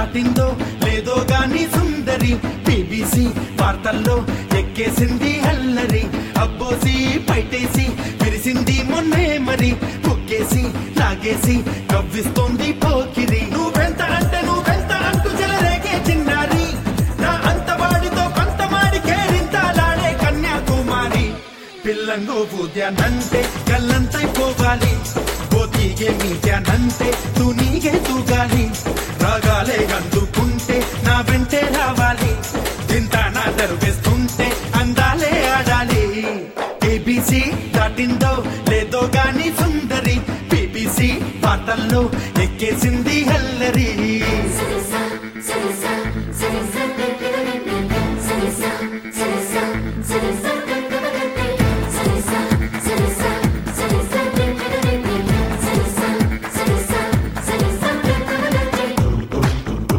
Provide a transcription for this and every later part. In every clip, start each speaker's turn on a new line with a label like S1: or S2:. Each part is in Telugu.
S1: దాటిందో లేదో గాని సుందరి బీబీసీ వార్తల్లో ఎక్కేసింది అల్లరి అబ్బోసి పైటేసి విరిసింది మొన్నే మరి ముక్కేసి లాగేసి కవ్విస్తోంది పోకిరి నువ్వెంత అంటే నువ్వెంత అంటూ చెలరేగే చిన్నారి నా అంతవాడితో కొంతమాడి కేరింతాలాడే కన్యాకుమారి పిల్లంగో పూద్యానంటే గల్లంతైపోవాలి పోతీగే మీట్యానంటే తూనీగే తూగాలి రాగాలే అందుకుంటే నా వెంటే రావాలి చింత నా దరువేస్తుంటే అందాలే ఆడాలి ఏబీసీ దాటిందో లేదో గాని సుందరి బీబీసీ పాటల్లో ఎక్కేసింది హల్లరి
S2: Salsa, salsa, salsa, salsa, salsa, salsa, salsa, salsa, salsa, salsa, salsa, salsa,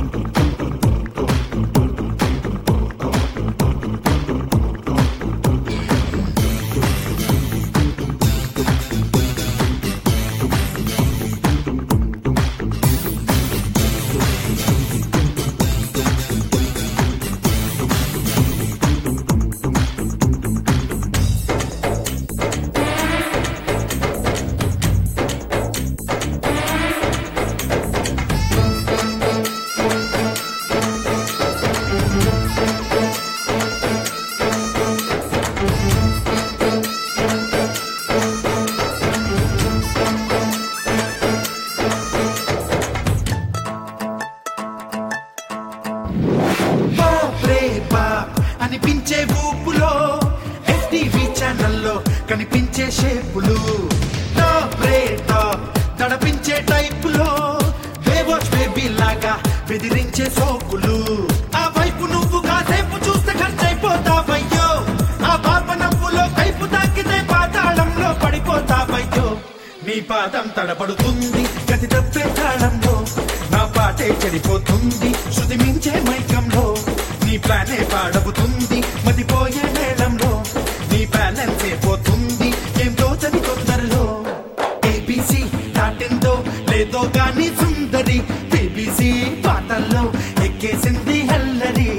S1: బాప్ రే బాప్ అనిపించే ఊపులో ఎస్టీవీ ఛానల్లో కనిపించే షేపులు టాప్ రే టాప్ తడపించే టైపులో బేవాచ్ బేబీ లాగా బెదిరించే సోకులు ఆ వైపు నువ్వు కాసేపు చూస్తే ఖర్చయిపోతావయ్యో ఆ పాప నవ్వులో కైపు తాకితే పాతాళంలో పడిపోతావయ్యో నీ పాదం తడబడుతుంది గతి తప్పే తాళంలో నా పాటే చెడిపోతుంది శృతి మించే మైకంలో నీ ప్లానే పాడవుతుంది మతిపోయే మేళంలో నీ బ్యాలెన్స్ పోతుంది ఏం తోచని తొందరలో ఏబీసీ దాటిందో లేదో గాని సుందరి బీబీసీ పాటల్లో ఎక్కేసింది హల్లరి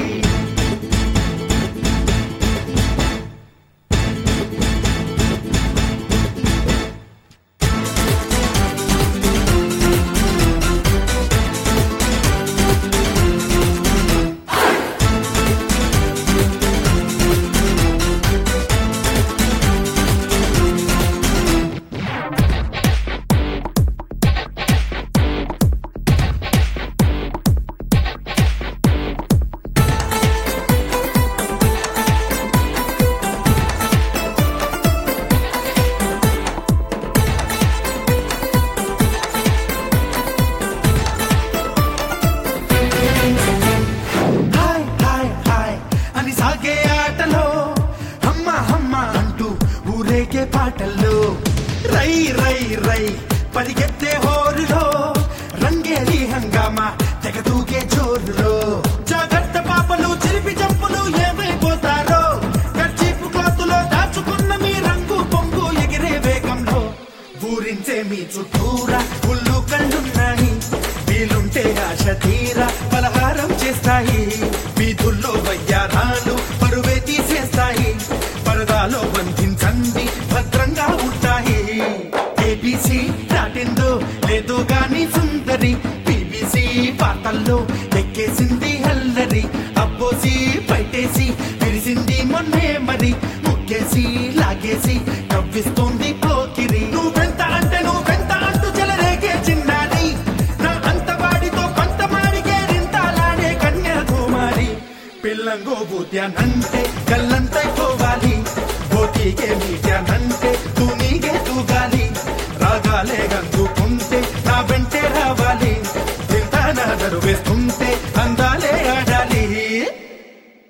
S1: హాయ్ హాయ్ హాయ్ అని సాగే ఆటలో హమ్మ హమ్మ అంటూ ఊరేగే పాటల్లో రై రై రై పరిగెత్తే హోరులో రంగేలి హంగామా తెగ దూకే జోరులో జాగ్రత్త పాపలు చిలిపి జంపులు ఏమైపోతారో కర్చీపు క్లాతులో దాచుకున్న మీ రంగు పొంగు ఎగిరే వేగంలో ఊరించే మీ చుట్టూరా ఉల్లు కళ్ళున్నాయి వీలుంటే ఆశ తీరా పలహారం చేస్తాయి వీధుల్లో వయ్యారాలు పరువే తీసేస్తాయి పరదాలో బంధించండి భద్రంగా ఉంటాయి ఏబీసీ దాటిందో లేదో గాని సుందరి బీబీసీ వార్తల్లో ఎక్కేసింది హల్లరి అబ్బోసి పైటేసి విరిసింది మొన్నే మరి ముక్కేసి లాగేసి కవ్విస్తోంది పోకిరి నువ్వెంత అంటే నువ్వెంత అంటూ చెలరేగే చిన్నారి నా అంతవాడితో కొంతమాడి కేరింతాలాడే కన్యాకుమారి పిల్లంగో బూత్యానంటే గల్లంతైపోవాలి పోటీకే మీట్యానంటే తూనీగే తూగాలి రాగాలే గందుకుంటే నా వెంటే రావాలి చింత నా దరువేస్తుంది